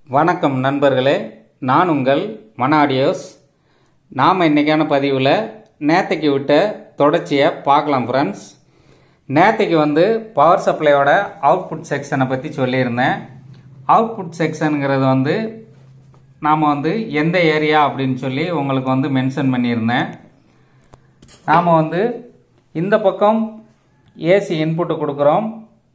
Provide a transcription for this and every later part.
வணக்கம் நண்பர்களே நான் உங்கள் மன ஆடியோஸ் நாம் இன்றைக்கான பதிவில் நேத்தைக்கு விட்ட தொடர்ச்சியை பார்க்கலாம் ஃப்ரெண்ட்ஸ் நேத்தைக்கு வந்து பவர் சப்ளையோட அவுட்புட் செக்ஷனை பற்றி சொல்லியிருந்தேன் அவுட்புட் செக்ஷனுங்கிறது வந்து நாம் வந்து எந்த ஏரியா அப்படின்னு சொல்லி உங்களுக்கு வந்து மென்ஷன் பண்ணியிருந்தேன் நாம் வந்து இந்த பக்கம் ஏசி இன்புட்டு கொடுக்குறோம்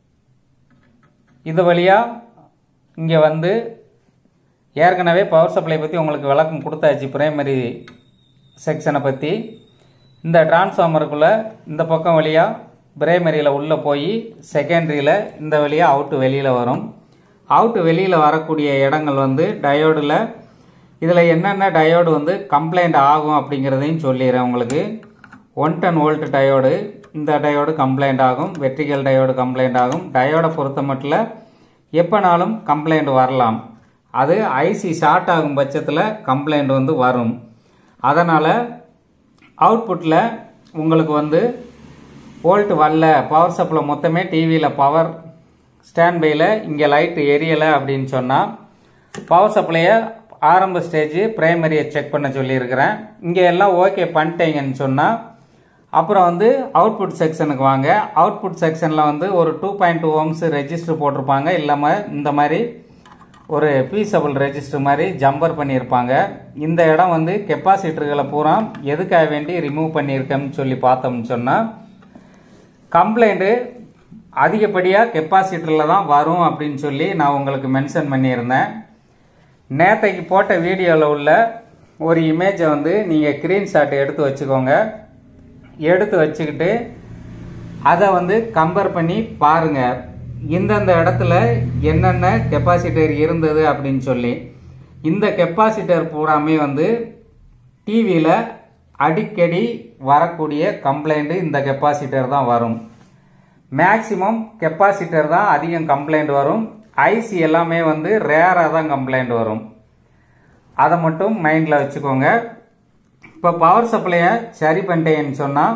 இது வழியாக இங்கே வந்து ஏற்கனவே பவர் சப்ளை பற்றி உங்களுக்கு விளக்கம் கொடுத்தாச்சு பிரைமரி செக்ஷனை பற்றி இந்த டிரான்ஸ்ஃபார்மருக்குள்ளே இந்த பக்கம் வழியாக பிரைமரியில் உள்ளே போய் செகண்டரியில் இந்த வழியாக அவுட்டு வெளியில் வரும் அவுட்டு வெளியில் வரக்கூடிய இடங்கள் வந்து டயோடில் இதில் என்னென்ன டயோடு வந்து கம்ப்ளைண்ட் ஆகும் அப்படிங்கிறதையும் சொல்லிடுறேன் உங்களுக்கு ஒன் டென் வோல்ட் டயோடு இந்த டயோடு கம்ப்ளைண்ட் ஆகும் வெர்டிகல் டயோடு கம்ப்ளைண்ட் ஆகும் டயோடை பொறுத்த மட்டும் எப்போனாலும் கம்ப்ளைண்ட் வரலாம் அது ஐசி ஷார்ட் ஆகும் பட்சத்தில் கம்ப்ளைண்ட் வந்து வரும் அதனால் அவுட்புட்டில் உங்களுக்கு வந்து வோல்ட் வரல பவர் சப்ளை மொத்தமே டிவியில் பவர் ஸ்டாண்ட்பையில் இங்கே லைட்டு எரியலை அப்படின்னு சொன்னால் பவர் சப்ளையை ஆரம்ப ஸ்டேஜ் பிரைமரியை செக் பண்ண சொல்லியிருக்கிறேன் இங்கே எல்லாம் ஓகே பண்ணிட்டீங்கன்னு சொன்னால் அப்புறம் வந்து அவுட்புட் செக்ஷனுக்கு வாங்க அவுட்புட் செக்ஷனில் வந்து ஒரு two point two ohms resistor போட்டிருப்பாங்க இல்லாமல் இந்த மாதிரி ஒரு பீசபிள் ரெஜிஸ்டர் மாதிரி ஜம்பர் பண்ணியிருப்பாங்க இந்த இடம் வந்து கெப்பாசிட்டர்களை பூரா எதுக்காக வேண்டி ரிமூவ் பண்ணியிருக்கேன்னு சொல்லி பார்த்தோம்னு சொன்னால் கம்ப்ளைண்ட்டு அதிகப்படியாக கெப்பாசிட்டரில் தான் வரும் அப்படின்னு சொல்லி நான் உங்களுக்கு மென்ஷன் பண்ணியிருந்தேன் நேற்றைக்கு போட்ட வீடியோவில் உள்ள ஒரு இமேஜை வந்து நீங்கள் ஸ்க்ரீன்ஷாட் எடுத்து வச்சுக்கோங்க எடுத்து வச்சுக்கிட்டு அதை வந்து கம்பேர் பண்ணி பாருங்கள் இந்தந்த இடத்துல என்னென்ன கெப்பாசிட்டர் இருந்தது அப்படின்னு சொல்லி இந்த கெப்பாசிட்டர் பூராமே வந்து டிவியில் அடிக்கடி வரக்கூடிய கம்ப்ளைண்ட்டு இந்த கெப்பாசிட்டர் தான் வரும் மேக்சிமம் கெப்பாசிட்டர் தான் அதிகம் கம்ப்ளைண்ட் வரும் ஐசி எல்லாமே வந்து ரேராக தான் கம்ப்ளைண்ட் வரும் அதை மட்டும் மைண்டில் வச்சுக்கோங்க இப்போ பவர் சப்ளையை சரி பண்ணிட்டேன்னு சொன்னால்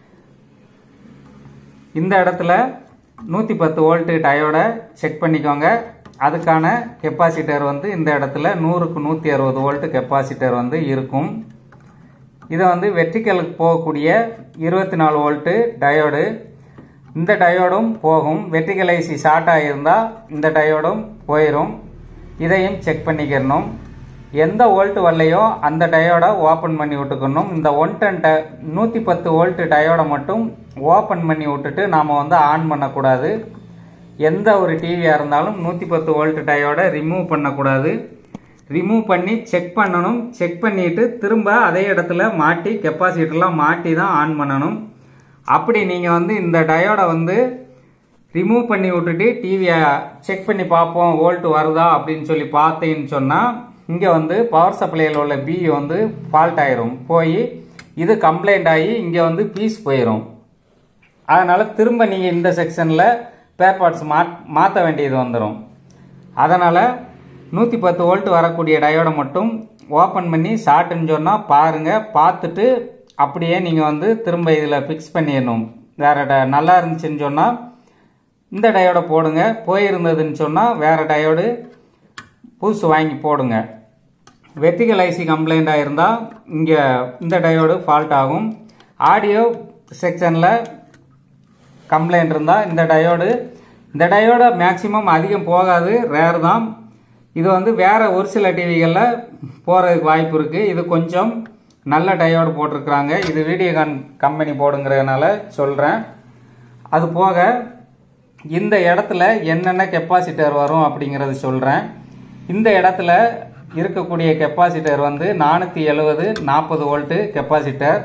இந்த இடத்துல நூற்றி பத்து வோல்ட்டு டயோடை செக் பண்ணிக்கோங்க அதுக்கான கெப்பாசிட்டர் வந்து இந்த இடத்துல நூறுக்கு நூற்றி அறுபது வோல்ட்டு கெப்பாசிட்டர் வந்து இருக்கும் இதை வந்து வெற்றிக்கலுக்கு போகக்கூடிய இருபத்தி நாலு வோல்ட்டு டயோடு இந்த டயோடும் போகும் வெற்றிக்கல் ஐசி ஷார்ட் ஆகியிருந்தால் இந்த டயோடும் போயிடும் இதையும் செக் பண்ணிக்கிறணும் எந்த வோல்ட் வரலையோ அந்த டயோடை ஓப்பன் பண்ணி விட்டுக்கணும் இந்த ஒன் டென் ட நூற்றி பத்து வோல்ட்டு டயோடை மட்டும் ஓப்பன் பண்ணி விட்டுட்டு நாம் வந்து ஆன் பண்ணக்கூடாது எந்த ஒரு டிவியாக இருந்தாலும் நூற்றி பத்து வோல்ட் டயோடை ரிமூவ் பண்ணக்கூடாது ரிமூவ் பண்ணி செக் பண்ணணும் செக் பண்ணிட்டு திரும்ப அதே இடத்துல மாட்டி கெப்பாசிட்டர்லாம் மாட்டி தான் ஆன் பண்ணணும் அப்படி நீங்கள் வந்து இந்த டயோடை வந்து ரிமூவ் பண்ணி விட்டுட்டு டிவியை செக் பண்ணி பார்ப்போம் வோல்ட் வருதா அப்படின்னு சொல்லி பார்த்தேன்னு சொன்னால் இங்கே வந்து பவர் சப்ளையில் உள்ள பி வந்து ஃபால்ட் ஆயிரும் போய் இது கம்ப்ளைண்ட் ஆகி இங்கே வந்து பீஸ் போயிடும் அதனால் திரும்ப நீங்கள் இந்த செக்ஷனில் பேர் பார்ட்ஸ் மா மாற்ற வேண்டியது வந்துடும் அதனால் நூற்றி பத்து வோல்ட் வரக்கூடிய டயோடை மட்டும் ஓப்பன் பண்ணி ஷார்ட்டுன்னு சொன்னால் பாருங்கள் பார்த்துட்டு அப்படியே நீங்கள் வந்து திரும்ப இதில் ஃபிக்ஸ் பண்ணிடணும் வேறு ட நல்லா இருந்துச்சுன்னு சொன்னால் இந்த டயோடை போடுங்க போயிருந்ததுன்னு சொன்னால் வேறு டயோடு புதுசு வாங்கி போடுங்க வெர்டிகல் ஐசி கம்ப்ளைண்ட்டாக இருந்தால் இங்கே இந்த டயோடு ஃபால்ட் ஆகும் ஆடியோ செக்ஷனில் கம்ப்ளைண்ட் இருந்தால் இந்த டயோடு இந்த டயோட மேக்சிமம் அதிகம் போகாது ரேர் தான் இது வந்து வேறு ஒரு சில டிவிகளில் போகிறதுக்கு வாய்ப்பு இருக்குது இது கொஞ்சம் நல்ல டயோடு போட்டிருக்கிறாங்க இது வீடியோகான் கம்பெனி போடுங்கிறதுனால சொல்கிறேன் அது போக இந்த இடத்துல என்னென்ன கெப்பாசிட்டர் வரும் அப்படிங்கிறது சொல்கிறேன் இந்த இடத்துல இருக்கக்கூடிய கெப்பாசிட்டர் வந்து நானூற்றி எழுபது நாற்பது வோல்ட்டு கெப்பாசிட்டர்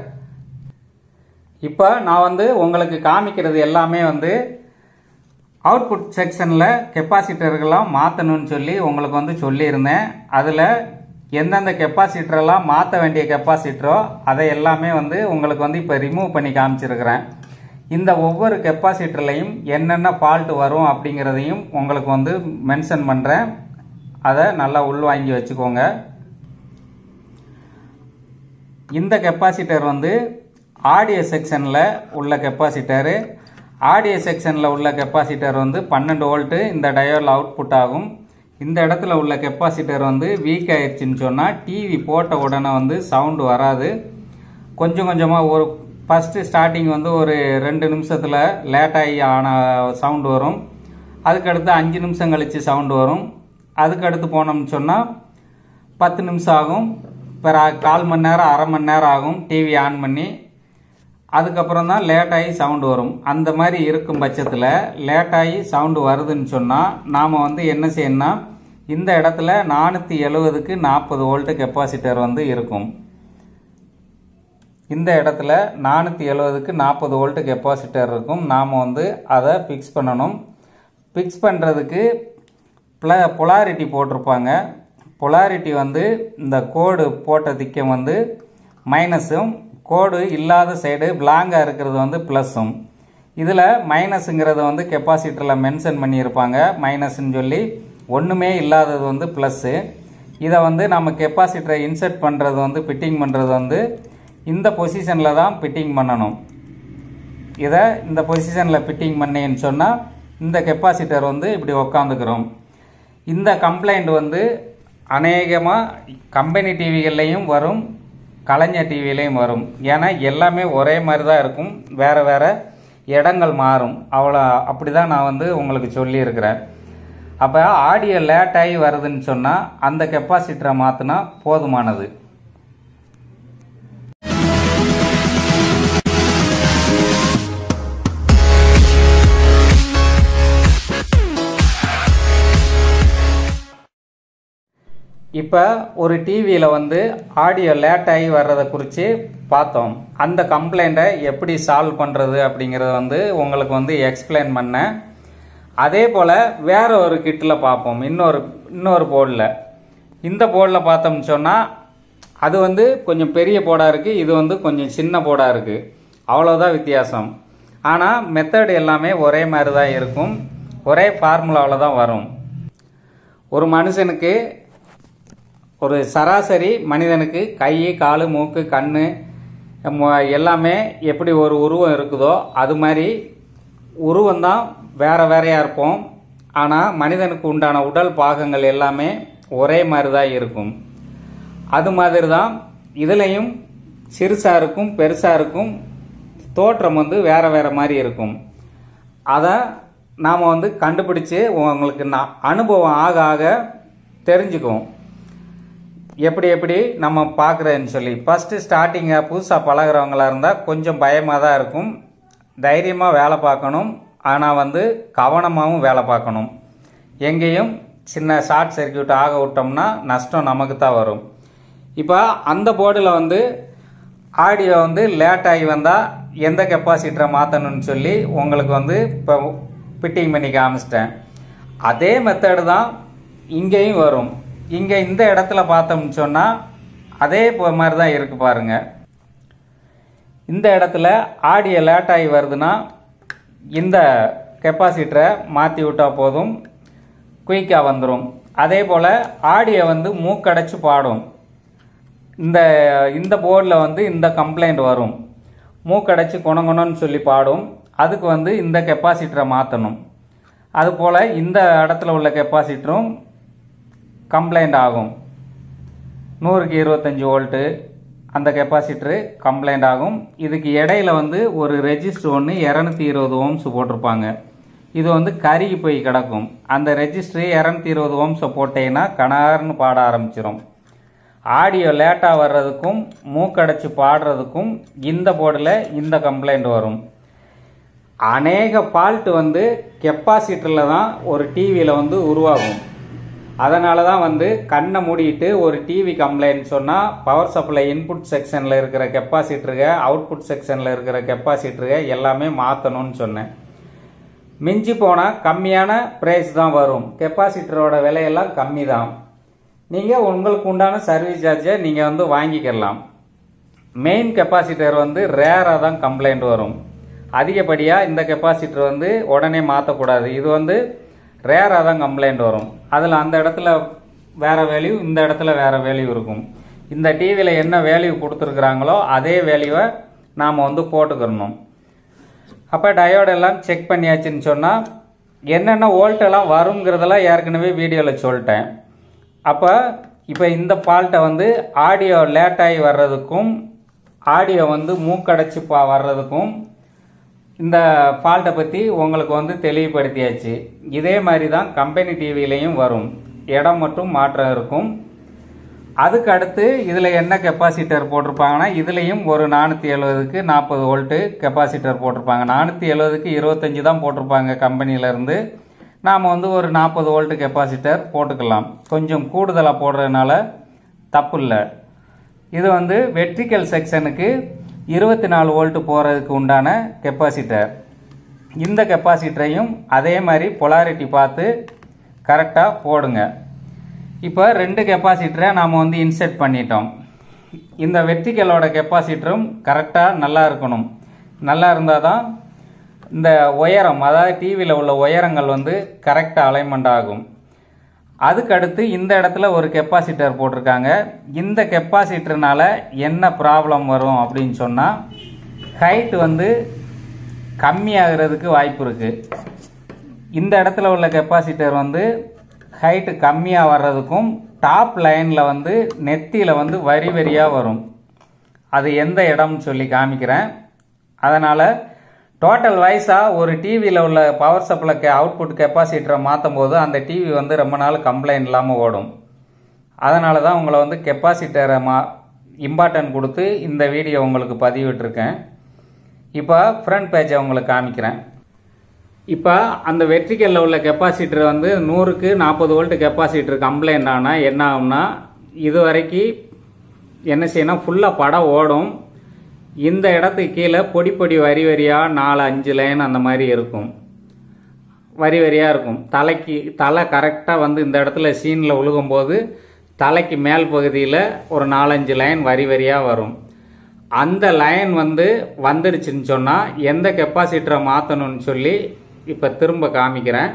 இப்போ நான் வந்து உங்களுக்கு காமிக்கிறது எல்லாமே வந்து அவுட்புட் செக்ஷனில் கெப்பாசிட்டர்கள்லாம் மாற்றணும்னு சொல்லி உங்களுக்கு வந்து சொல்லியிருந்தேன் அதில் எந்தெந்த கெப்பாசிட்டரெல்லாம் மாற்ற வேண்டிய கெப்பாசிட்டரோ அதை எல்லாமே வந்து உங்களுக்கு வந்து இப்போ ரிமூவ் பண்ணி காமிச்சிருக்கிறேன் இந்த ஒவ்வொரு கெப்பாசிட்டர்லையும் என்னென்ன ஃபால்ட் வரும் அப்படிங்கிறதையும் உங்களுக்கு வந்து மென்ஷன் பண்ணுறேன் அதை நல்லா உள்வாங்கி வச்சுக்கோங்க இந்த கெப்பாசிட்டர் வந்து ஆடியோ செக்ஷனில் உள்ள கெப்பாசிட்டரு ஆடியோ செக்ஷனில் உள்ள கெப்பாசிட்டர் வந்து பன்னெண்டு வோல்ட்டு இந்த டயோடில் அவுட்புட் ஆகும் இந்த இடத்துல உள்ள கெப்பாசிட்டர் வந்து வீக் ஆயிடுச்சுன்னு சொன்னால் டிவி போட்ட உடனே வந்து சவுண்டு வராது கொஞ்சம் கொஞ்சமாக ஒரு ஃபஸ்ட்டு ஸ்டார்டிங் வந்து ஒரு ரெண்டு நிமிஷத்தில் லேட்டாகி ஆன சவுண்டு வரும் அதுக்கடுத்து அஞ்சு நிமிஷம் கழித்து சவுண்டு வரும் அதுக்கடுத்து போனோம்னு சொன்னால் பத்து நிமிஷம் ஆகும் பிற கால் மணி நேரம் அரை மணி நேரம் ஆகும் டிவி ஆன் பண்ணி அதுக்கப்புறம் தான் லேட்டாகி சவுண்டு வரும் அந்த மாதிரி இருக்கும் பட்சத்தில் லேட்டாகி சவுண்டு வருதுன்னு சொன்னால் நாம் வந்து என்ன செய்யணும்னா இந்த இடத்துல நானூற்றி எழுவதுக்கு நாற்பது வோல்ட்டு கெப்பாசிட்டர் வந்து இருக்கும் இந்த இடத்துல நானூற்றி எழுவதுக்கு நாற்பது வோல்ட்டு கெப்பாசிட்டர் இருக்கும் நாம் வந்து அதை ஃபிக்ஸ் பண்ணணும் ஃபிக்ஸ் பண்ணுறதுக்கு ப்ள பொலாரிட்டி போட்டிருப்பாங்க பொலாரிட்டி வந்து இந்த கோடு போட்ட திக்கம் வந்து மைனஸும் கோடு இல்லாத சைடு பிளாங்காக இருக்கிறது வந்து ப்ளஸ்ஸும் இதில் மைனஸுங்கிறத வந்து கெப்பாசிட்டரில் மென்ஷன் பண்ணியிருப்பாங்க மைனஸ்ன்னு சொல்லி ஒன்றுமே இல்லாதது வந்து ப்ளஸ்ஸு இதை வந்து நம்ம கெப்பாசிட்டரை இன்சர்ட் பண்ணுறது வந்து ஃபிட்டிங் பண்ணுறது வந்து இந்த பொசிஷனில் தான் ஃபிட்டிங் பண்ணணும் இதை இந்த பொசிஷனில் ஃபிட்டிங் பண்ணேன்னு சொன்னால் இந்த கெப்பாசிட்டர் வந்து இப்படி உக்காந்துக்கிறோம் இந்த கம்ப்ளைண்ட் வந்து அநேகமாக கம்பெனி டிவிகள்லையும் வரும் கலைஞர் டிவிலையும் வரும் ஏன்னா எல்லாமே ஒரே மாதிரி தான் இருக்கும் வேறு வேறு இடங்கள் மாறும் அவ்வளோ அப்படி தான் நான் வந்து உங்களுக்கு சொல்லியிருக்கிறேன் அப்போ ஆடியோ லேட் ஆகி வருதுன்னு சொன்னால் அந்த கெப்பாசிட்டரை மாற்றினா போதுமானது இப்போ ஒரு டிவியில் வந்து ஆடியோ லேட் ஆகி வர்றதை குறித்து பார்த்தோம் அந்த கம்ப்ளைண்ட்டை எப்படி சால்வ் பண்ணுறது அப்படிங்கிறத வந்து உங்களுக்கு வந்து எக்ஸ்பிளைன் பண்ணேன் அதே போல் வேற ஒரு கிட்டில் பார்ப்போம் இன்னொரு இன்னொரு போர்டில் இந்த போர்டில் பார்த்தோம்னு சொன்னால் அது வந்து கொஞ்சம் பெரிய போர்டாக இருக்குது இது வந்து கொஞ்சம் சின்ன போர்டாக இருக்குது அவ்வளோதான் வித்தியாசம் ஆனால் மெத்தட் எல்லாமே ஒரே மாதிரி தான் இருக்கும் ஒரே ஃபார்முலாவில் தான் வரும் ஒரு மனுஷனுக்கு ஒரு சராசரி மனிதனுக்கு கை கால் மூக்கு கண் எல்லாமே எப்படி ஒரு உருவம் இருக்குதோ அது மாதிரி உருவம் தான் வேற வேறையாக இருப்போம் ஆனால் மனிதனுக்கு உண்டான உடல் பாகங்கள் எல்லாமே ஒரே மாதிரி தான் இருக்கும் அது மாதிரி தான் இதுலேயும் சிறுசாக இருக்கும் பெருசாக இருக்கும் தோற்றம் வந்து வேற வேற மாதிரி இருக்கும் அதை நாம் வந்து கண்டுபிடிச்சு உங்களுக்கு ந- அனுபவம் ஆக ஆக தெரிஞ்சுக்குவோம் எப்படி எப்படி நம்ம பார்க்குறதுன்னு சொல்லி ஃபஸ்ட்டு ஸ்டார்டிங்காக புதுசாக பழகுறவங்களா இருந்தால் கொஞ்சம் பயமாக தான் இருக்கும் தைரியமாக வேலை பார்க்கணும் ஆனால் வந்து கவனமாகவும் வேலை பார்க்கணும் எங்கேயும் சின்ன ஷார்ட் சர்க்யூட் ஆக விட்டோம்னா நஷ்டம் நமக்கு தான் வரும் இப்போ அந்த போர்டில் வந்து ஆடியோ வந்து லேட் ஆகி வந்தால் எந்த கெப்பாசிட்டரை மாற்றணும்னு சொல்லி உங்களுக்கு வந்து இப்போ ஃபிட்டிங் பண்ணி காமிச்சிட்டேன் அதே மெத்தடு தான் இங்கேயும் வரும் இங்கே இந்த இடத்துல பார்த்தோம்னு சொன்னால் அதே போ- மாதிரி தான் இருக்கு பாருங்க இந்த இடத்துல ஆடியோ லேட் ஆகி வருதுன்னா இந்த கெப்பாசிட்டரை மாற்றி விட்டால் போதும் குயிக்காக வந்துடும் அதே போல் ஆடியோ வந்து மூக்கடைச்சு பாடும் இந்த இந்த போர்டில் வந்து இந்த கம்ப்ளைண்ட் வரும் மூக்கடைச்சு குணங்குணன்னு சொல்லி பாடும் அதுக்கு வந்து இந்த கெப்பாசிட்டரை மாற்றணும் அதுபோல் இந்த இடத்துல உள்ள கெப்பாசிட்டரும் கம்ப்ளைண்ட் ஆகும் நூறுக்கு இருபத்தஞ்சி வோல்ட்டு அந்த கெப்பாசிட்டரு கம்ப்ளைண்ட் ஆகும் இதுக்கு இடையில வந்து ஒரு ரெஜிஸ்டர் ஒன்று இரநூத்தி இருபது ஓம்ஸ் போட்டிருப்பாங்க இது வந்து கருகி போய் கிடக்கும் அந்த ரெஜிஸ்டர் இரநூத்தி இருபது ஓம்ஸை போட்டீங்கன்னா கணார்னு பாட ஆரம்பிச்சிரும் ஆடியோ லேட்டாக வர்றதுக்கும் மூக்கடைச்சு பாடுறதுக்கும் இந்த போர்டில் இந்த கம்ப்ளைண்ட் வரும் அநேக ஃபால்ட் வந்து கெப்பாசிட்டரில் தான் ஒரு டிவியில் வந்து உருவாகும் அதனால தான் வந்து கண்ணை மூடிட்டு ஒரு டிவி கம்ப்ளைண்ட் சொன்னால் பவர் சப்ளை இன்புட் செக்ஷனில் இருக்கிற கெப்பாசிட்டருக அவுட்புட் செக்ஷனில் இருக்கிற கெப்பாசிட்டருக எல்லாமே மாற்றணும்னு சொன்னேன் மிஞ்சி போனால் கம்மியான ப்ரைஸ் தான் வரும் கெப்பாசிட்டரோட விலையெல்லாம் கம்மி தான் நீங்கள் உங்களுக்கு உண்டான சர்வீஸ் சார்ஜை நீங்கள் வந்து வாங்கிக்கலாம் மெயின் கெப்பாசிட்டர் வந்து ரேராக தான் கம்ப்ளைண்ட் வரும் அதிகப்படியாக இந்த கெப்பாசிட்டர் வந்து உடனே மாற்றக்கூடாது இது வந்து ரேராக தான் கம்ப்ளைண்ட் வரும் அதில் அந்த இடத்துல வேற வேல்யூ இந்த இடத்துல வேற வேல்யூ இருக்கும் இந்த டிவியில் என்ன வேல்யூ கொடுத்துருக்குறாங்களோ அதே வேல்யூவை நாம் வந்து போட்டுக்கிறணும் அப்போ டயோட் எல்லாம் செக் பண்ணியாச்சுன்னு சொன்னால் என்னென்ன வோல்ட்டெல்லாம் வருங்கிறதெல்லாம் ஏற்கனவே வீடியோவில் சொல்லிட்டேன் அப்போ இப்போ இந்த ஃபால்ட்டை வந்து ஆடியோ லேட் ஆகி வர்றதுக்கும் ஆடியோ வந்து மூக்கடைச்சி பா வர்றதுக்கும் இந்த ஃபால்ட்டை பற்றி உங்களுக்கு வந்து தெளிவுபடுத்தியாச்சு இதே மாதிரி தான் கம்பெனி டிவிலையும் வரும் இடம் மட்டும் மாற்றம் இருக்கும் அதுக்கு அடுத்து இதில் என்ன கெப்பாசிட்டர் போட்டிருப்பாங்கன்னா இதுலேயும் ஒரு நானூற்றி எழுபதுக்கு நாற்பது வோல்ட்டு கெப்பாசிட்டர் போட்டிருப்பாங்க நானூற்றி எழுபதுக்கு இருபத்தஞ்சி தான் போட்டிருப்பாங்க கம்பெனியிலேருந்து நாம் வந்து ஒரு நாற்பது வோல்ட்டு கெப்பாசிட்டர் போட்டுக்கலாம் கொஞ்சம் கூடுதலாக போடுறதுனால தப்பு இல்லை இது வந்து வெர்டிக்கல் செக்ஷனுக்கு இருபத்தி நாலு வோல்ட்டு போகிறதுக்கு உண்டான கெப்பாசிட்டர் இந்த கெப்பாசிட்டரையும் அதே மாதிரி பொலாரிட்டி பார்த்து கரெக்டாக போடுங்க இப்போ ரெண்டு கெப்பாசிட்டரை நாம் வந்து இன்செர்ட் பண்ணிட்டோம் இந்த வெர்டிக்கலோட கெப்பாசிட்டரும் கரெக்டாக நல்லா இருக்கணும் நல்லா இருந்தால் தான் இந்த உயரம் அதாவது டிவியில் உள்ள உயரங்கள் வந்து கரெக்டாக அலைன்மெண்ட் ஆகும் அதுக்கு அடுத்து இந்த இடத்துல ஒரு கெப்பாசிட்டர் போட்டிருக்காங்க இந்த கெப்பாசிட்டர்னால என்ன ப்ராப்ளம் வரும் அப்படின்னு சொன்னால் ஹைட் வந்து கம்மியாகிறதுக்கு வாய்ப்பு இருக்குது இந்த இடத்துல உள்ள கெப்பாசிட்டர் வந்து ஹைட்டு கம்மியாக வர்றதுக்கும் டாப் லைனில் வந்து நெத்தியில் வந்து வரி வரியாக வரும் அது எந்த இடம்னு சொல்லி காமிக்கிறேன் அதனால் டோட்டல் வைஸாக ஒரு டிவியில் உள்ள பவர் சப்ளை அவுட்புட் கெப்பாசிட்டரை மாற்றும் போது அந்த டிவி வந்து ரொம்ப நாள் கம்ப்ளைண்ட் இல்லாமல் ஓடும் அதனால தான் உங்களை வந்து கெப்பாசிட்டரை மா இம்பார்ட்டன்ட் கொடுத்து இந்த வீடியோ உங்களுக்கு பதிவிட்டிருக்கேன் இப்போ ஃப்ரண்ட் பேஜை உங்களுக்கு காமிக்கிறேன் இப்போ அந்த வெர்டிக்கலில் உள்ள கெப்பாசிட்டர் வந்து நூறுக்கு நாற்பது வோல்ட் கெப்பாசிட்டர் கம்ப்ளைண்ட் ஆனால் என்ன ஆகும்னா இது வரைக்கும் என்ன செய்யணும் ஃபுல்லாக படம் ஓடும் இந்த இடத்துக்கு கீழே பொடி பொடி வரி வரியாக நாலு அஞ்சு லைன் அந்த மாதிரி இருக்கும் வரி வரியாக இருக்கும் தலைக்கு தலை கரெக்டாக வந்து இந்த இடத்துல சீனில் விழுகும்போது தலைக்கு மேல் பகுதியில் ஒரு நாலஞ்சு லைன் வரி வரியாக வரும் அந்த லைன் வந்து வந்துடுச்சுன்னு சொன்னால் எந்த கெப்பாசிட்டரை மாற்றணும்னு சொல்லி இப்போ திரும்ப காமிக்கிறேன்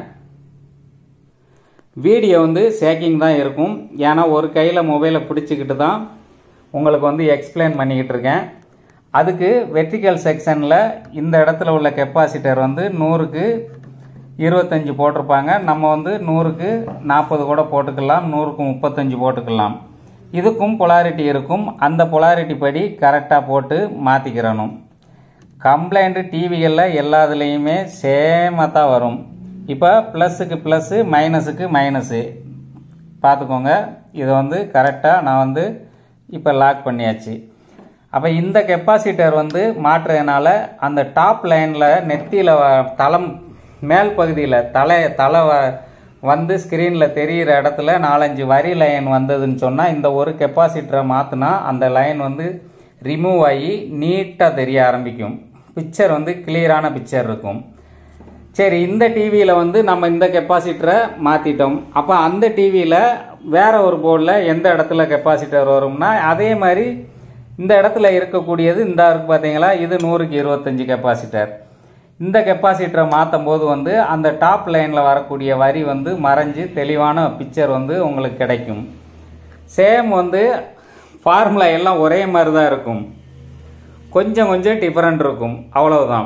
வீடியோ வந்து சேக்கிங் தான் இருக்கும் ஏன்னா ஒரு கையில் மொபைலை பிடிச்சிக்கிட்டு தான் உங்களுக்கு வந்து எக்ஸ்பிளைன் பண்ணிக்கிட்டு இருக்கேன் அதுக்கு வெர்டிக்கல் செக்ஷனில் இந்த இடத்துல உள்ள கெப்பாசிட்டர் வந்து நூறுக்கு இருபத்தஞ்சி போட்டிருப்பாங்க நம்ம வந்து நூறுக்கு நாற்பது கூட போட்டுக்கலாம் நூறுக்கு முப்பத்தஞ்சு போட்டுக்கலாம் இதுக்கும் பொலாரிட்டி இருக்கும் அந்த பொலாரிட்டி படி கரெக்டாக போட்டு மாற்றிக்கிறணும் கம்ப்ளைண்ட்டு டிவிகளில் எல்லாத்துலேயுமே சேமாக தான் வரும் இப்போ ப்ளஸ்ஸுக்கு ப்ளஸ்ஸு மைனஸுக்கு மைனஸு பார்த்துக்கோங்க இதை வந்து கரெக்டாக நான் வந்து இப்போ லாக் பண்ணியாச்சு அப்போ இந்த கெப்பாசிட்டர் வந்து மாற்றுறதுனால அந்த டாப் லைனில் நெத்தியில் தளம் மேல் பகுதியில் தலை தலை வ- வந்து ஸ்க்ரீனில் தெரிகிற இடத்துல நாலஞ்சு வரி லைன் வந்ததுன்னு சொன்னால் இந்த ஒரு கெப்பாசிட்டரை மாற்றினா அந்த லைன் வந்து ரிமூவ் ஆகி நீட்டாக தெரிய ஆரம்பிக்கும் பிக்சர் வந்து கிளியரான பிக்சர் இருக்கும் சரி இந்த டிவியில் வந்து நம்ம இந்த கெப்பாசிட்டரை மாற்றிட்டோம் அப்போ அந்த டிவியில் வேற ஒரு போர்டில் எந்த இடத்துல கெப்பாசிட்டர் வரும்னா அதே மாதிரி இந்த இடத்துல இருக்கக்கூடியது இந்த இருக்கு பார்த்தீங்களா இது நூறுக்கு இருபத்தஞ்சி கெப்பாசிட்டர் இந்த கெப்பாசிட்டரை மாற்றும் போது வந்து அந்த டாப் லைனில் வரக்கூடிய வரி வந்து மறைஞ்சு தெளிவான பிக்சர் வந்து உங்களுக்கு கிடைக்கும் சேம் வந்து ஃபார்முலா எல்லாம் ஒரே மாதிரி தான் இருக்கும் கொஞ்சம் கொஞ்சம் டிஃப்ரெண்ட் இருக்கும் அவ்வளவுதான்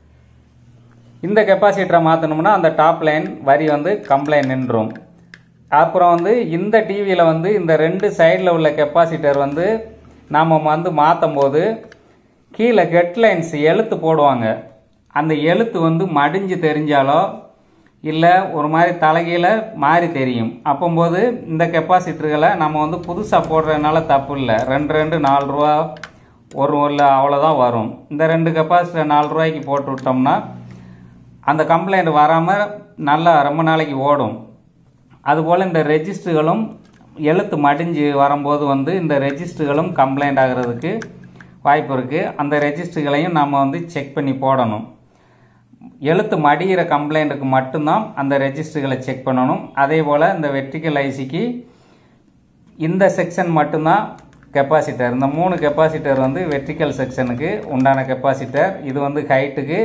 இந்த கெப்பாசிட்டரை மாற்றணும்னா அந்த டாப் லைன் வரி வந்து கம்ப்ளைண்ட் நின்றும் அப்புறம் வந்து இந்த டிவியில் வந்து இந்த ரெண்டு சைடில் உள்ள கெப்பாசிட்டர் வந்து நாம் வந்து மாற்றும் போது கீழே கெட்லைன்ஸ் எழுத்து போடுவாங்க அந்த எழுத்து வந்து மடிஞ்சு தெரிஞ்சாலோ இல்லை ஒரு மாதிரி தலைகீழ மாறி தெரியும் அப்போம்போது இந்த கெப்பாசிட்டர்களை நம்ம வந்து புதுசாக போடுறதுனால தப்பு இல்லை ரெண்டு ரெண்டு நாலு ரூபா ஒரு இல்லை அவ்வளோதான் வரும் இந்த ரெண்டு கெப்பாசிட்டர் நாலு ரூபாய்க்கு போட்டு விட்டோம்னா அந்த கம்ப்ளைண்ட் வராமல் நல்லா ரொம்ப நாளைக்கு ஓடும் அதுபோல் இந்த ரெஜிஸ்டர்களும் எழுத்து மடிஞ்சு வரும்போது வந்து இந்த ரெஜிஸ்டர்களும் கம்ப்ளைண்ட் ஆகிறதுக்கு வாய்ப்பு இருக்குது அந்த ரெஜிஸ்டர்களையும் நம்ம வந்து செக் பண்ணி போடணும் எழுத்து மடிகிற கம்ப்ளைண்ட்டுக்கு மட்டும்தான் அந்த ரெஜிஸ்டர்களை செக் பண்ணணும் அதே போல் இந்த வெர்டிக்கல் ஐசிக்கு இந்த செக்ஷன் மட்டும்தான் கெப்பாசிட்டர் இந்த மூணு கெப்பாசிட்டர் வந்து வெர்டிக்கல் செக்ஷனுக்கு உண்டான கெப்பாசிட்டர் இது வந்து ஹைட்டுக்கு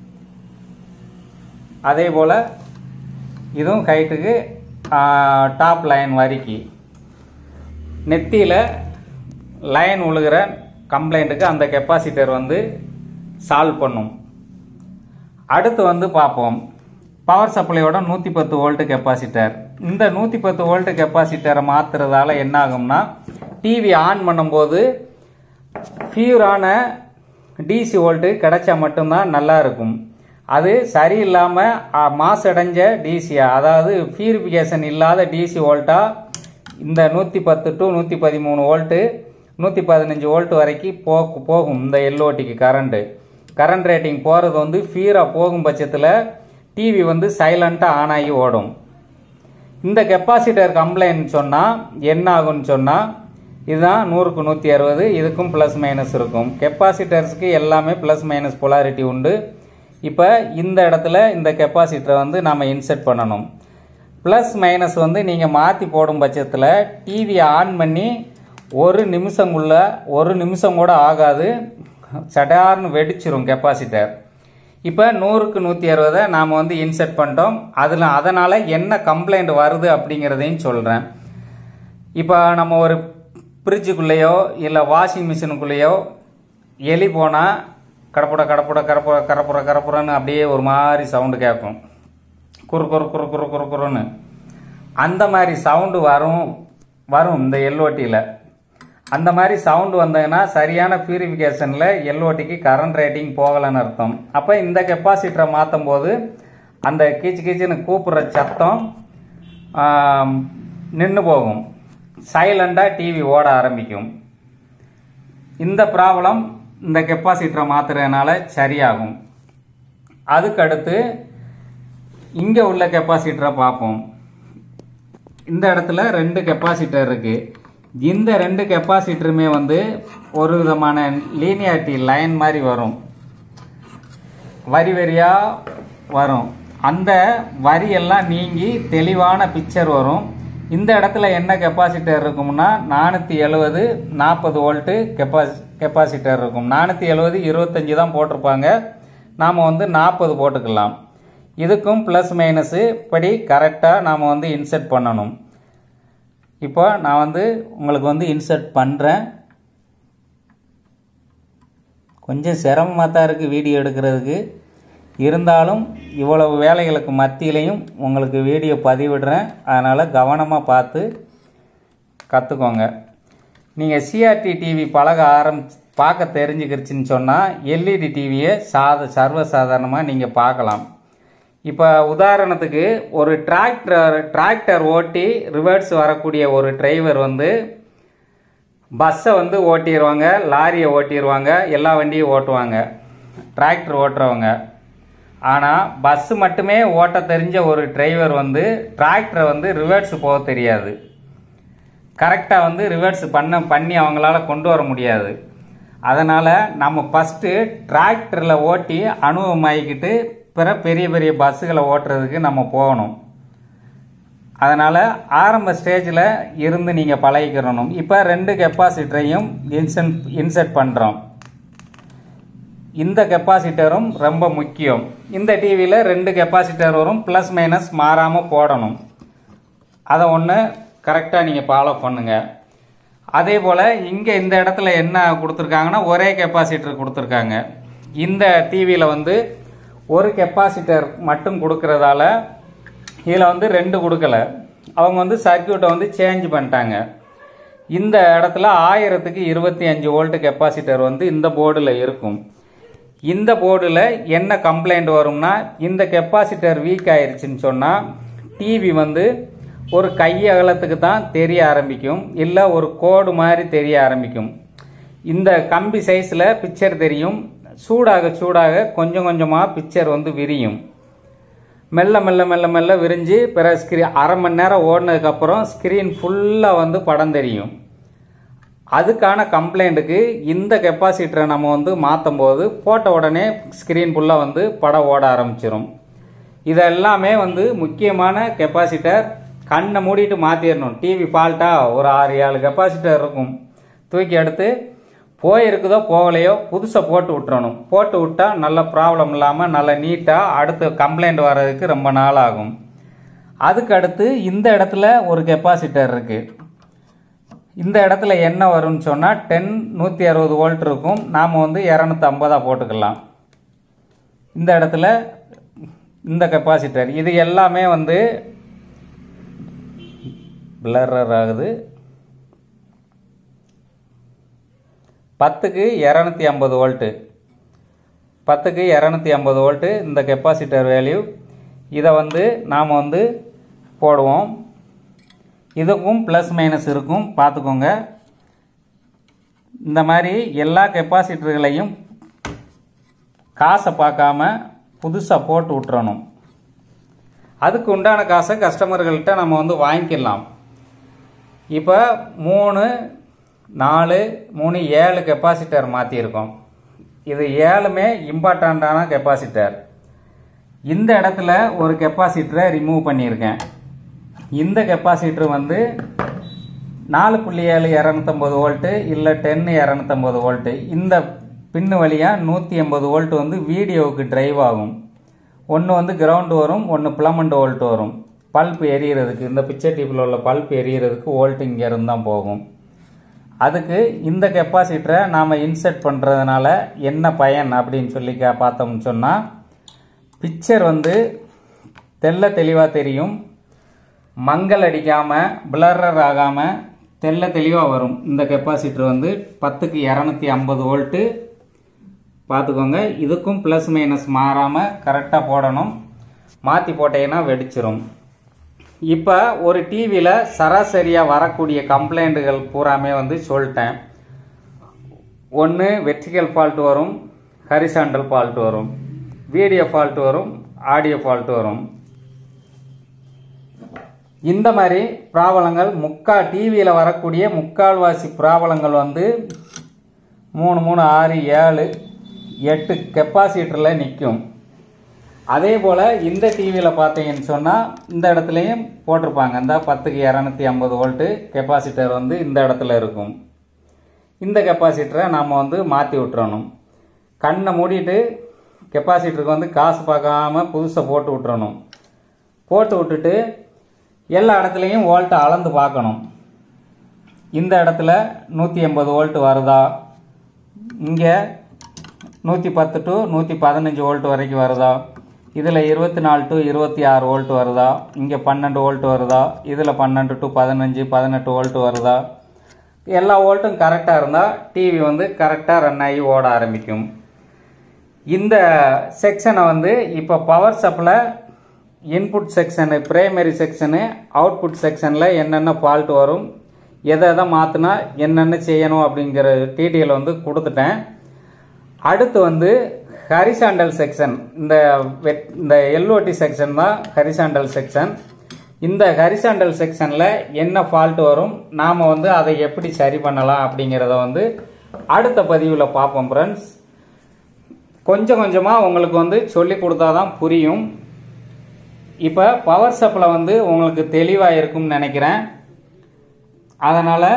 அதே போல் இதுவும் ஹைட்டுக்கு டாப் லைன் வரிக்கு நெத்தியில் லைன் உழுகிற கம்ப்ளைண்ட்டுக்கு அந்த கெப்பாசிட்டர் வந்து சால்வ் பண்ணும் அடுத்து வந்து பார்ப்போம் பவர் சப்ளையோட நூற்றி பத்து வோல்ட் கெப்பாசிட்டர் இந்த நூற்றி பத்து வோல்ட் கெப்பாசிட்டரை மாற்றுறதால என்ன ஆகும்னா டிவி ஆன் பண்ணும்போது பியூரான டிசி வோல்ட்டு கிடைச்சா மட்டும்தான் நல்லா இருக்கும் அது சரியில்லாமல் மாசடைஞ்ச டிசியா அதாவது பியூரிஃபிகேஷன் இல்லாத டிசி வோல்ட்டா இந்த நூற்றி பத்து டு நூற்றி பதிமூணு வோல்ட்டு நூற்றி பதினஞ்சு வோல்ட் வரைக்கும் போ போகும் இந்த எல்ஓடிக்கு கரண்ட்டு கரண்ட் ரேட்டிங் போகிறது வந்து ஃபியூராக போகும் பட்சத்தில் டிவி வந்து சைலண்ட்டாக ஆன் ஆகி ஓடும் இந்த கெப்பாசிட்டர் கம்ப்ளைண்ட் சொன்னால் என்ன ஆகும்னு சொன்னால் இதுதான் நூறுக்கு நூற்றி அறுபது இதுக்கும் ப்ளஸ் மைனஸ் இருக்கும் கெப்பாசிட்டர்ஸ்க்கு எல்லாமே ப்ளஸ் மைனஸ் பொலாரிட்டி உண்டு இப்போ இந்த இடத்துல இந்த கெப்பாசிட்டரை வந்து நம்ம இன்செர்ட் பண்ணணும் ப்ளஸ் மைனஸ் வந்து நீங்கள் மாற்றி போடும் பட்சத்தில் டிவியை ஆன் பண்ணி ஒரு நிமிஷங்குள்ள ஒரு நிமிஷம் கூட ஆகாது சடார்னு வெடிச்சிரும் கெப்பாசிட்டர் இப்போ நூறுக்கு நூற்றி அறுபதை நாம் வந்து இன்செர்ட் பண்ணிட்டோம் அதில் அதனால் என்ன கம்ப்ளைண்ட் வருது அப்படிங்கிறதையும் சொல்கிறேன் இப்போ நம்ம ஒரு ஃப்ரிட்ஜுக்குள்ளேயோ இல்லை வாஷிங் மிஷினுக்குள்ளேயோ எலி போனால் கடப்புட கடப்புட கரப்புற கரப்புற கரப்புறன்னு அப்படியே ஒரு மாதிரி சவுண்டு கேட்கும் குறு குறு குறு குறு குறு குறுன்னு அந்த மாதிரி சவுண்டு வரும் வரும் இந்த எல்ஓடியில் அந்த மாதிரி சவுண்டு வந்ததுன்னா சரியான பியூரிஃபிகேஷனில் எல்ஓடிக்கு கரண்ட் ரேட்டிங் போகலைன்னு அர்த்தம் அப்போ இந்த கெப்பாசிட்டரை மாற்றும் போது அந்த கீச்சு கீச்சுன்னு கூப்பிட்ற சத்தம் நின்று போகும் சைலண்டாக டிவி ஓட ஆரம்பிக்கும் இந்த ப்ராப்ளம் இந்த கெப்பாசிட்டரை மாற்றுறதுனால சரியாகும் அதுக்கடுத்து இங்கே உள்ள கெப்பாசிட்டரை பார்ப்போம் இந்த இடத்துல ரெண்டு கெப்பாசிட்டர் இருக்குது இந்த ரெண்டு கெப்பாசிட்டருமே வந்து ஒரு விதமான லீனியாரிட்டி லைன் மாதிரி வரும் வரி வரியாக வரும் அந்த வரியெல்லாம் நீங்கி தெளிவான பிக்சர் வரும் இந்த இடத்துல என்ன கெப்பாசிட்டர் இருக்கும்னா நானூற்றி எழுபது நாற்பது வோல்ட்டு கெப்பாசி கெப்பாசிட்டர் இருக்கும் நானூற்றி எழுபது இருபத்தஞ்சி தான் போட்டிருப்பாங்க நாம் வந்து நாற்பது போட்டுக்கலாம் இதுக்கும் ப்ளஸ் மைனஸு படி கரெக்டாக நாம் வந்து இன்செர்ட் பண்ணணும் இப்போ நான் வந்து உங்களுக்கு வந்து இன்சர்ட் பண்ணுறேன் கொஞ்சம் சிரமமாக தான் இருக்குது வீடியோ எடுக்கிறதுக்கு இருந்தாலும் இவ்வளவு வேலைகளுக்கு மத்தியிலையும் உங்களுக்கு வீடியோ பதிவிடுறேன் அதனால் கவனமாக பார்த்து கற்றுக்கோங்க நீங்கள் சிஆர்டி டிவி பழக ஆரம்பி பார்க்க தெரிஞ்சுக்கிருச்சுன்னு சொன்னால் எல்இடி டிவியை சாத சர்வசாதாரணமாக நீங்கள் பார்க்கலாம் இப்போ உதாரணத்துக்கு ஒரு டிராக்டர் டிராக்டர் ஓட்டி ரிவர்ஸ் வரக்கூடிய ஒரு டிரைவர் வந்து பஸ்ஸை வந்து ஓட்டிடுவாங்க லாரியை ஓட்டிடுவாங்க எல்லா வண்டியும் ஓட்டுவாங்க டிராக்டர் ஓட்டுறவங்க ஆனால் பஸ்ஸு மட்டுமே ஓட்ட தெரிஞ்ச ஒரு டிரைவர் வந்து டிராக்டரை வந்து ரிவர்ஸ் போக தெரியாது கரெக்டாக வந்து ரிவர்ஸ் பண்ண பண்ணி அவங்களால கொண்டு வர முடியாது அதனால் நம்ம ஃபஸ்ட்டு டிராக்டரில் ஓட்டி அனுபவமாகிக்கிட்டு பிற பெரிய பெரிய பஸ்ஸுகளை ஓட்டுறதுக்கு நம்ம போகணும் அதனால் ஆரம்ப ஸ்டேஜில் இருந்து நீங்கள் பழகிக்கிறணும் இப்போ ரெண்டு கெப்பாசிட்டரையும் இன்சென்ட் இன்செர்ட் பண்ணுறோம் இந்த கெப்பாசிட்டரும் ரொம்ப முக்கியம் இந்த டிவியில் ரெண்டு கெப்பாசிட்டர் வரும் ப்ளஸ் மைனஸ் மாறாமல் போடணும் அதை ஒன்று கரெக்டாக நீங்கள் ஃபாலோ பண்ணுங்கள் அதே போல் இங்கே இந்த இடத்துல என்ன கொடுத்துருக்காங்கன்னா ஒரே கெப்பாசிட்டர் கொடுத்துருக்காங்க இந்த டிவியில் வந்து ஒரு கெப்பாசிட்டர் மட்டும் கொடுக்கறதால இதில் வந்து ரெண்டு கொடுக்கல அவங்க வந்து சர்க்கியூட்டை வந்து சேஞ்ச் பண்ணிட்டாங்க இந்த இடத்துல ஆயிரத்துக்கு இருபத்தி அஞ்சு வோல்ட் கெப்பாசிட்டர் வந்து இந்த போர்டில் இருக்கும் இந்த போர்டில் என்ன கம்ப்ளைண்ட் வரும்னா இந்த கெப்பாசிட்டர் வீக் ஆயிருச்சுன்னு சொன்னால் டிவி வந்து ஒரு கை அகலத்துக்கு தான் தெரிய ஆரம்பிக்கும் இல்லை ஒரு கோடு மாதிரி தெரிய ஆரம்பிக்கும் இந்த கம்பி சைஸில் பிக்சர் தெரியும் சூடாக சூடாக கொஞ்சம் கொஞ்சமாக பிக்சர் வந்து விரியும் மெல்ல மெல்ல மெல்ல மெல்ல விரிஞ்சு பிறகு ஸ்க்ரீன் அரை மணி நேரம் ஓடினதுக்கப்புறம் ஸ்க்ரீன் ஃபுல்லாக வந்து படம் தெரியும் அதுக்கான கம்ப்ளைண்ட்டுக்கு இந்த கெப்பாசிட்டரை நம்ம வந்து மாற்றும் போது போட்ட உடனே ஸ்க்ரீன் ஃபுல்லாக வந்து படம் ஓட ஆரம்பிச்சிடும் இதெல்லாமே வந்து முக்கியமான கெப்பாசிட்டர் கண்ணை மூடிட்டு மாற்றிடணும் டிவி ஃபால்ட்டாக ஒரு ஆறு ஏழு கெப்பாசிட்டர் இருக்கும் தூக்கி எடுத்து போயிருக்குதோ போகலையோ புதுசாக போட்டு விட்டுறணும் போட்டு விட்டால் நல்ல ப்ராப்ளம் இல்லாமல் நல்ல நீட்டாக அடுத்து கம்ப்ளைண்ட் வர்றதுக்கு ரொம்ப நாள் ஆகும் அதுக்கு அடுத்து இந்த இடத்துல ஒரு கெப்பாசிட்டர் இருக்குது இந்த இடத்துல என்ன வரும்னு சொன்னால் டென் நூற்றி அறுபது வோல்ட் இருக்கும் நாம் வந்து இரநூத்தி ஐம்பதாக போட்டுக்கலாம் இந்த இடத்துல இந்த கெப்பாசிட்டர் இது எல்லாமே வந்து பிளரர் ஆகுது பத்துக்கு இரநூத்தி ஐம்பது வோல்ட்டு பத்துக்கு இரநூத்தி ஐம்பது வோல்ட்டு இந்த கெப்பாசிட்டர் வேல்யூ இதை வந்து நாம் வந்து போடுவோம் இதுக்கும் ப்ளஸ் மைனஸ் இருக்கும் பார்த்துக்கோங்க இந்த மாதிரி எல்லா கெப்பாசிட்டர்களையும் காசை பார்க்காம புதுசாக போட்டு விட்டுறணும் அதுக்கு உண்டான காசை கஸ்டமர்கள்ட்ட நம்ம வந்து வாங்கிக்கலாம் இப்போ மூணு நாலு மூணு ஏழு கெப்பாசிட்டர் மாற்றிருக்கோம் இது ஏழுமே இம்பார்ட்டண்ட்டான கெப்பாசிட்டர் இந்த இடத்துல ஒரு கெப்பாசிட்டரை ரிமூவ் பண்ணியிருக்கேன் இந்த கெப்பாசிட்டர் வந்து நாலு புள்ளி ஏழு இரநூத்தம்பது வோல்ட்டு இல்லை டென்னு இரநூத்தம்பது வோல்ட்டு இந்த பின்னு வழியாக நூற்றி எண்பது வோல்ட் வந்து வீடியோவுக்கு டிரைவ் ஆகும் ஒன்று வந்து கிரவுண்டு வரும் ஒன்று பிளமண்ட் வோல்ட் வரும் பல்ப் எரியறதுக்கு இந்த பிக்சர் டியூப்பில் உள்ள பல்ப் எரியறதுக்கு வோல்ட் இங்கேருந்து தான் போகும் அதுக்கு இந்த கெப்பாசிட்டரை நாம் இன்செர்ட் பண்ணுறதுனால என்ன பயன் அப்படின்னு சொல்லி கே பார்த்தோம்னு சொன்னால் பிக்சர் வந்து தெல்ல தெளிவாக தெரியும் மங்கள் அடிக்காமல் பிளரர் ஆகாமல் தெல்ல தெளிவாக வரும் இந்த கெப்பாசிட்டர் வந்து பத்துக்கு இரநூத்தி ஐம்பது வோல்ட்டு பார்த்துக்கோங்க இதுக்கும் ப்ளஸ் மைனஸ் மாறாமல் கரெக்டாக போடணும் மாற்றி போட்டீங்கன்னா வெடிச்சிரும் இப்போ ஒரு டிவியில் சராசரியாக வரக்கூடிய கம்ப்ளைண்ட்டுகள் பூராமே வந்து சொல்லிட்டேன் ஒன்று வெர்டிக்கல் ஃபால்ட் வரும் ஹரிசாண்டல் ஃபால்ட் வரும் வீடியோ ஃபால்ட் வரும் ஆடியோ ஃபால்ட் வரும் இந்த மாதிரி ப்ராப்ளங்கள் முக்கா டிவியில் வரக்கூடிய முக்கால்வாசி ப்ராப்ளங்கள் வந்து மூணு மூணு ஆறு ஏழு எட்டு கெப்பாசிட்டரில் நிற்கும் அதே போல் இந்த டிவியில் பார்த்தீங்கன்னு சொன்னால் இந்த இடத்துலையும் போட்டிருப்பாங்க இந்த பத்துக்கு இரநூத்தி ஐம்பது வோல்ட்டு கெப்பாசிட்டர் வந்து இந்த இடத்துல இருக்கும் இந்த கெப்பாசிட்டரை நாம் வந்து மாற்றி விட்டுறணும் கண்ணை மூடிட்டு கெப்பாசிட்டருக்கு வந்து காசு பார்க்காம புதுசாக போட்டு விட்டுறணும் போட்டு விட்டுட்டு எல்லா இடத்துலையும் வோல்ட்டை அளந்து பார்க்கணும் இந்த இடத்துல நூற்றி எண்பது வோல்ட் வருதா இங்கே நூற்றி பத்து டு நூற்றி பதினஞ்சு வோல்ட் வரைக்கும் வருதா இதில் இருபத்தி நாலு டு இருபத்தி ஆறு வோல்ட் வருதா இங்கே பன்னெண்டு வோல்ட் வருதா இதில் பன்னெண்டு டு பதினஞ்சு பதினெட்டு வோல்ட் வருதா எல்லா வோல்ட்டும் கரெக்டாக இருந்தால் டிவி வந்து கரெக்டாக ரன் ஆகி ஓட ஆரம்பிக்கும் இந்த செக்ஷனை வந்து இப்போ power supply input section primary section output செக்ஷனில் என்னென்ன ஃபால்ட் வரும் எதை எதை மாற்றினா என்னென்ன செய்யணும் அப்படிங்கிற டீட்டெயில் வந்து கொடுத்துட்டேன் அடுத்து வந்து ஹரிசாண்டல் செக்ஷன் இந்த வெட் இந்த எல்ஓடி செக்ஷன் தான் ஹரிசாண்டல் செக்ஷன் இந்த ஹரிசாண்டல் செக்ஷனில் என்ன ஃபால்ட் வரும் நாம் வந்து அதை எப்படி சரி பண்ணலாம் அப்படிங்கிறத வந்து அடுத்த பதிவில் பார்ப்போம் ஃப்ரெண்ட்ஸ் கொஞ்சம் கொஞ்சமாக உங்களுக்கு வந்து சொல்லி கொடுத்தா தான் புரியும் இப்போ பவர் சப்ளை வந்து உங்களுக்கு தெளிவாக இருக்கும்னு நினைக்கிறேன் அதனால்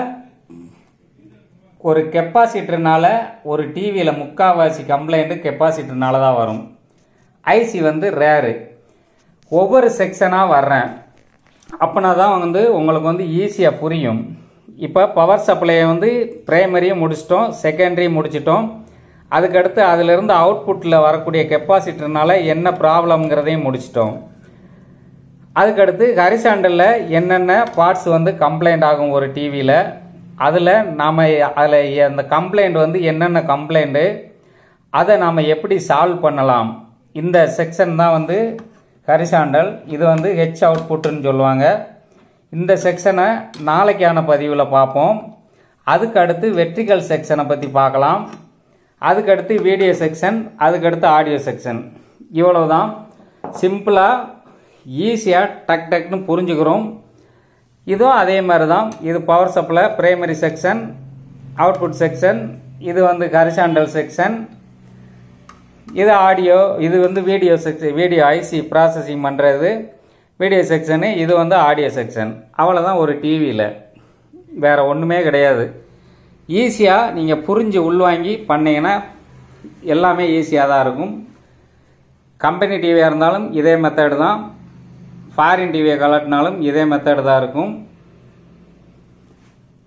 ஒரு கெப்பாசிட்டர்னால ஒரு டிவியில் முக்கால்வாசி கம்ப்ளைண்ட்டு கெப்பாசிட்டர்னால தான் வரும் ஐசி வந்து ரேரு ஒவ்வொரு செக்ஷனாக வர்றேன் அப்போனா தான் வந்து உங்களுக்கு வந்து ஈஸியாக புரியும் இப்போ பவர் சப்ளையை வந்து பிரைமரியை முடிச்சிட்டோம் செகண்டரி முடிச்சிட்டோம் அதுக்கடுத்து அதிலிருந்து அவுட்புட்டில் வரக்கூடிய கெப்பாசிட்டர்னால என்ன ப்ராப்ளம்ங்கிறதையும் முடிச்சிட்டோம் அதுக்கடுத்து ஹரிசாண்டலில் என்னென்ன பார்ட்ஸ் வந்து கம்ப்ளைண்ட் ஆகும் ஒரு டிவியில் அதில் நாம் அதில் அந்த கம்ப்ளைண்ட் வந்து என்னென்ன கம்ப்ளைண்ட்டு அதை நாம் எப்படி சால்வ் பண்ணலாம் இந்த செக்ஷன் தான் வந்து ஹரிசாண்டல் இது வந்து ஹெச் அவுட்புட்டுன்னு சொல்லுவாங்க இந்த செக்ஷனை நாளைக்கான பதிவில் பார்ப்போம் அதுக்கு அடுத்து வெர்டிக்கல் செக்ஷனை பற்றி பார்க்கலாம் அதுக்கடுத்து வீடியோ செக்ஷன் அதுக்கடுத்து ஆடியோ செக்ஷன் இவ்வளவு தான் சிம்பிளாக ஈஸியாக டக் டக்னு புரிஞ்சுக்கிறோம் இதுவும் அதே மாதிரி தான் இது power supply primary section output section இது வந்து ஹரிசாண்டல் செக்ஷன் இது ஆடியோ இது வந்து video section video IC processing பண்ணுறது வீடியோ செக்ஷனு இது வந்து ஆடியோ செக்ஷன் அவ்வளோதான் ஒரு டிவியில் வேறு ஒன்றுமே கிடையாது ஈஸியாக நீங்கள் புரிஞ்சு உள்வாங்கி பண்ணீங்கன்னா எல்லாமே ஈஸியாக தான் இருக்கும் கம்பெனி டிவியாக இருந்தாலும் இதே மெத்தடு தான் ஃபாரின் டிவியை கலட்டினாலும் இதே மெத்தடு தான் இருக்கும்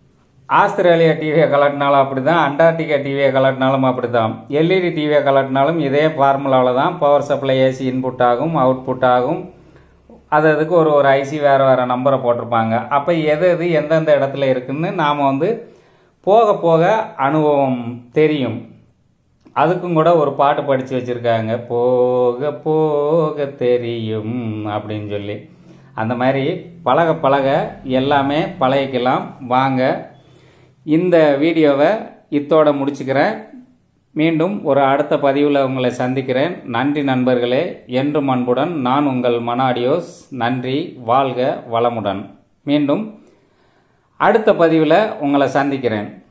ஆஸ்திரேலியா டிவியை கலட்டினாலும் அப்படி தான் அண்டார்டிகா டிவியை கலட்டினாலும் அப்படி தான் எல்இடி டிவியை கலட்டினாலும் இதே ஃபார்முலாவில் தான் பவர் சப்ளை ஏசி இன்புட் ஆகும் அவுட்புட் ஆகும் அது அதுக்கு ஒரு ஒரு ஐசி வேறு வேறு நம்பரை போட்டிருப்பாங்க அப்போ எது எது எந்தெந்த இடத்துல இருக்குன்னு நாம் வந்து போக போக அனுபவம் தெரியும் அதுக்கும் கூட ஒரு பாட்டு படித்து வச்சுருக்காங்க போக போக தெரியும் அப்படின்னு சொல்லி அந்த மாதிரி பழக பழக எல்லாமே பழகிக்கலாம் வாங்க இந்த வீடியோவை இத்தோட முடிச்சுக்கிறேன் மீண்டும் ஒரு அடுத்த பதிவில் உங்களை சந்திக்கிறேன் நன்றி நண்பர்களே என்றும் அன்புடன் நான் உங்கள் மன ஆடியோஸ் நன்றி வாழ்க வளமுடன் மீண்டும் அடுத்த பதிவில் உங்களை சந்திக்கிறேன்